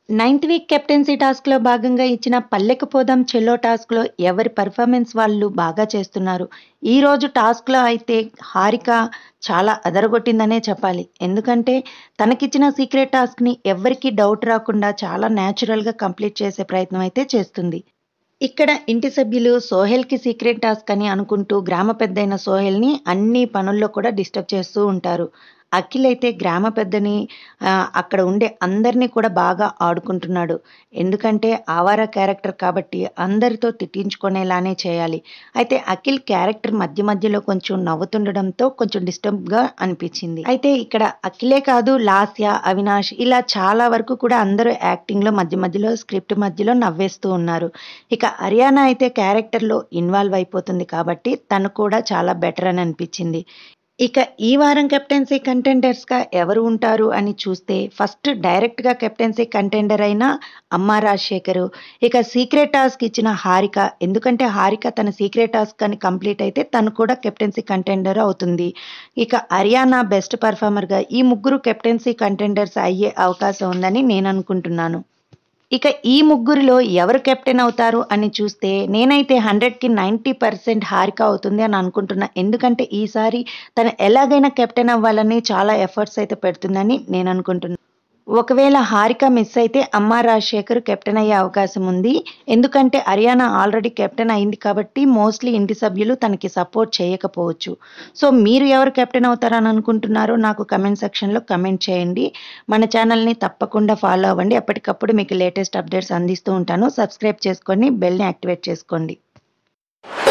Ninth week captaincy టాస్క్‌లో భాగంగా ఇచ్చిన పల్లెకు పోదాం చెల్లో టాస్క్‌లో ఎవరి పెర్ఫార్మెన్స్ వాళ్ళు బాగా చేస్తున్నారు. ఈరోజు టాస్క్‌లో అయితే హారిక చాలా అదరగొట్టిందనే చెప్పాలి. ఎందుకంటే తనకిచ్చిన సీక్రెట్ టాస్క్‌ని ఎవ్వరికీ డౌట్ రాకుండా చాలా న్యాచురల్‌గా కంప్లీట్ చేసే ప్రయత్నం అయితే చేస్తుంది. ఇక్కడ ఇంటి సభ్యులు సోహెల్‌కి సీక్రెట్ టాస్క్ అని అనుకుంటూ గ్రామ పెద్దయిన సోహెల్‌ని అన్ని పనుల్లో కూడా డిస్టర్బ్ చేస్తూ ఉంటారు. అఖిల్ అయితే గ్రామ పెద్దని ఆహ్, అక్కడ ఉండే అందరిని కూడా బాగా ఆడుకుంటున్నాడు. ఎందుకంటే ఆవారా క్యారెక్టర్ కాబట్టి అందరితో తిట్టించుకునేలానే చేయాలి. అయితే అఖిల్ క్యారెక్టర్ మధ్య మధ్యలో కొంచెం నవ్వుతుండడంతో కొంచెం డిస్టర్బ్‌గా అనిపించింది. అయితే ఇక్కడ అఖిలే కాదు లాస్య, అవినాష్ ఇలా చాలా వరకు కూడా అందరూ యాక్టింగ్‌లో మధ్య మధ్యలో స్క్రిప్ట్ మధ్యలో నవ్వేస్తూ ఉన్నారు. ఇక అరియానా అయితే క్యారెక్టర్‌లో ఇన్వాల్వ్ అయిపోతుంది కాబట్టి తను కూడా చాలా బెటర్ అని అనిపించింది. ఇక ఈ వారం కెప్టెన్సీ కంటెండర్స్‌గా ఎవరు ఉంటారు అని చూస్తే ఫస్ట్ డైరెక్ట్‌గా కెప్టెన్సీ కంటెండర్ అయిన అమ్మ రాజశేఖరు, ఇక సీక్రెట్ టాస్క్ ఇచ్చిన హారిక ఎందుకంటే హారిక తన సీక్రెట్ టాస్క్ అని కంప్లీట్ అయితే తను కూడా కెప్టెన్సీ కంటెండర్ అవుతుంది. ఇక అరియానా బెస్ట్ పెర్ఫార్మర్‌గా ఈ ముగ్గురు కెప్టెన్సీ కంటెండర్స్ అయ్యే అవకాశం ఉందని నేననుకుంటున్నాను. ఇక ఈ ముగ్గురిలో ఎవరు కెప్టెన్ అవుతారు అని చూస్తే నేనైతే 100కి 90% హారిక అవుతుంది అని అనుకుంటున్నా. ఎందుకంటే ఈసారి తను ఎలాగైనా కెప్టెన్ అవ్వాలని చాలా ఎఫర్ట్స్ అయితే పెడుతుందని నేననుకుంటున్నా. ఒకవేళ హారిక మిస్ అయితే అమ్మ రాజశేఖర్ కెప్టెన్ అయ్యే అవకాశం ఉంది. ఎందుకంటే అరియానా ఆల్రెడీ కెప్టెన్ అయింది కాబట్టి మోస్ట్‌లీ ఇంటి సభ్యులు తనకి సపోర్ట్ చేయకపోవచ్చు. సో మీరు ఎవరు కెప్టెన్ అవుతారని అనుకుంటున్నారో నాకు కామెంట్ సెక్షన్‌లో కామెంట్ చేయండి. మన ఛానల్‌ని తప్పకుండా ఫాలో అవ్వండి. ఎప్పటికప్పుడు మీకు లేటెస్ట్ అప్డేట్స్ అందిస్తూ ఉంటాను. సబ్స్క్రైబ్ చేసుకొని బెల్‌ని యాక్టివేట్ చేసుకోండి.